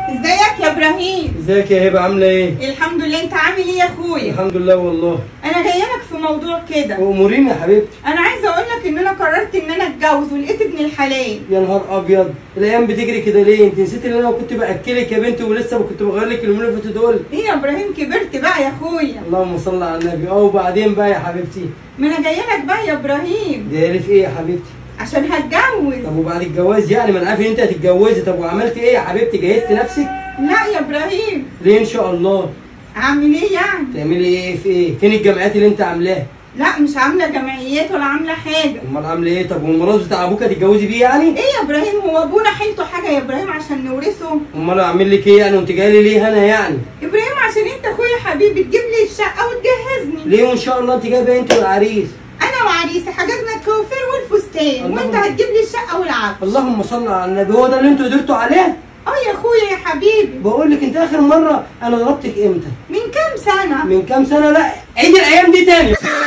ازيك يا ابراهيم ازيك يا هبه عامله ايه الحمد لله انت عامل ايه يا اخويا الحمد لله والله انا جايه لك في موضوع كده اموريني يا حبيبتي انا عايزه اقول لك ان انا قررت ان انا اتجوز ولقيت ابن الحلال يا نهار ابيض الايام بتجري كده ليه انت نسيت ان انا كنت باكلك يا بنتي ولسه كنت بغير لك اليومين اللي فاتوا دول ايه يا ابراهيم كبرت بقى يا اخويا اللهم صل على النبي اه وبعدين بقى يا حبيبتي ما انا جايه لك بقى يا ابراهيم جايه في ايه يا حبيبتي عشان هتجوز طب وبعد الجواز يعني ما انا عارف ان انت هتتجوزي طب وعملت ايه يا حبيبتي جهزت نفسك لا يا ابراهيم ليه ان شاء الله اعمل ايه يعني تعملي ايه في ايه فين الجمعيات اللي انت عاملاها لا مش عامله جمعيات ولا عامله حاجه امال عامله ايه طب والميراث بتاع ابوك هتتجوزي بيه يعني ايه يا ابراهيم هو ابونا حيلته حاجه يا ابراهيم عشان نورثه امال اعمل لك ايه يعني وانت جايه لي ليه انا يعني ابراهيم عشان انت اخويا حبيبي تجيب لي الشقه وتجهزني ليه وان شاء الله انت جايبه انت والعريس انا وعريسي حجزنا الكوافير والفستان اللهم- وانت هتجيب لي الشقه والعفش اللهم صل على النبي هو ده اللي انتوا قدرتوا عليه اه يا اخويا يا حبيبي بقول لك انت اخر مره انا ضربتك امتى من كام سنه من كام سنه لا عيد الايام دي تاني